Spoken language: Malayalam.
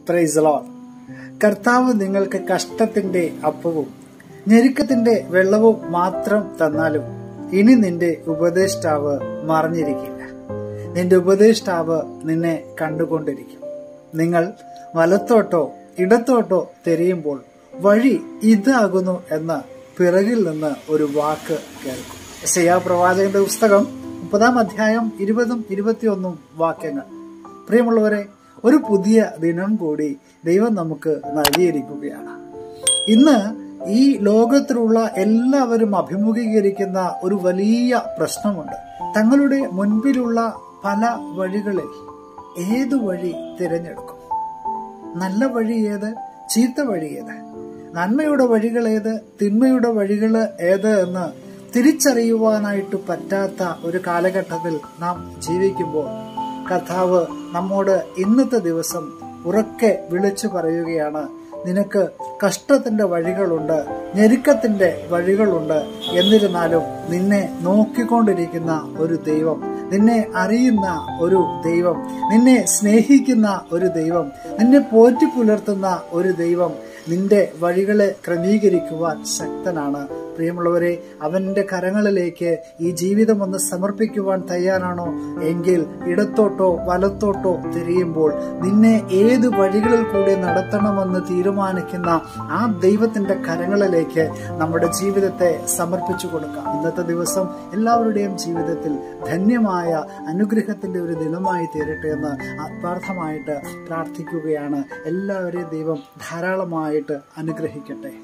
പ്രൈസ് ലോഡ് കർത്താവ് നിങ്ങൾക്ക് കഷ്ടത്തിന്റെ അപ്പവും ഞെരുക്കത്തിന്റെ വെള്ളവും മാത്രം തന്നാലും ഇനി നിന്റെ ഉപദേഷ്ടാവ് മറിഞ്ഞിരിക്കില്ല നിന്റെ ഉപദേഷ്ടാവ് നിന്നെ കണ്ടുകൊണ്ടിരിക്കും നിങ്ങൾ വലത്തോട്ടോ ഇടത്തോട്ടോ തിരിയുമ്പോൾ വഴി ഇതാകുന്നു എന്ന് പിറകിൽ നിന്ന് ഒരു വാക്ക് കേൾക്കും യശയാ പ്രവാചകന്റെ പുസ്തകം മുപ്പതാം അധ്യായം ഇരുപതും ഇരുപത്തിയൊന്നും വാക്യങ്ങൾ പ്രിയമുള്ളവരെ ഒരു പുതിയ ദിനം കൂടി ദൈവം നമുക്ക് നൽകിയിരിക്കുകയാണ് ഇന്ന് ഈ ലോകത്തിലുള്ള എല്ലാവരും അഭിമുഖീകരിക്കുന്ന ഒരു വലിയ പ്രശ്നമുണ്ട് തങ്ങളുടെ മുൻപിലുള്ള പല വഴികളിൽ ഏതു വഴി തിരഞ്ഞെടുക്കും നല്ല വഴി ഏത് ചീത്ത വഴി ഏത് നന്മയുടെ വഴികൾ ഏത് തിന്മയുടെ വഴികൾ ഏത് എന്ന് തിരിച്ചറിയുവാനായിട്ട് പറ്റാത്ത ഒരു കാലഘട്ടത്തിൽ നാം ജീവിക്കുമ്പോൾ കർത്താവ് നമ്മോട് ഇന്നത്തെ ദിവസം ഉറക്കെ വിളിച്ചു പറയുകയാണ് നിനക്ക് കഷ്ടത്തിന്റെ വഴികളുണ്ട് ഞെരുക്കത്തിന്റെ വഴികളുണ്ട് എന്നിരുന്നാലും നിന്നെ നോക്കിക്കൊണ്ടിരിക്കുന്ന ഒരു ദൈവം നിന്നെ അറിയുന്ന ഒരു ദൈവം നിന്നെ സ്നേഹിക്കുന്ന ഒരു ദൈവം നിന്നെ പോറ്റി പുലർത്തുന്ന ഒരു ദൈവം നിന്റെ വഴികളെ ക്രമീകരിക്കുവാൻ ശക്തനാണ് പ്രിയമുള്ളവരെ അവന്റെ കരങ്ങളിലേക്ക് ഈ ജീവിതം ഒന്ന് സമർപ്പിക്കുവാൻ തയ്യാറാണോ എങ്കിൽ ഇടത്തോട്ടോ വലത്തോട്ടോ തിരിയുമ്പോൾ നിന്നെ ഏത് വഴികളിൽ കൂടി നടത്തണമെന്ന് തീരുമാനിക്കുന്ന ആ ദൈവത്തിന്റെ കരങ്ങളിലേക്ക് നമ്മുടെ ജീവിതത്തെ സമർപ്പിച്ചു കൊടുക്കാം ഇന്നത്തെ ദിവസം എല്ലാവരുടെയും ജീവിതത്തിൽ ധന്യമായ അനുഗ്രഹത്തിന്റെ ഒരു ദിനമായി തീരട്ടെ എന്ന് ആത്മാർത്ഥമായിട്ട് പ്രാർത്ഥിക്കുകയാണ് എല്ലാവരെയും ദൈവം ധാരാളമായിട്ട് അനുഗ്രഹിക്കട്ടെ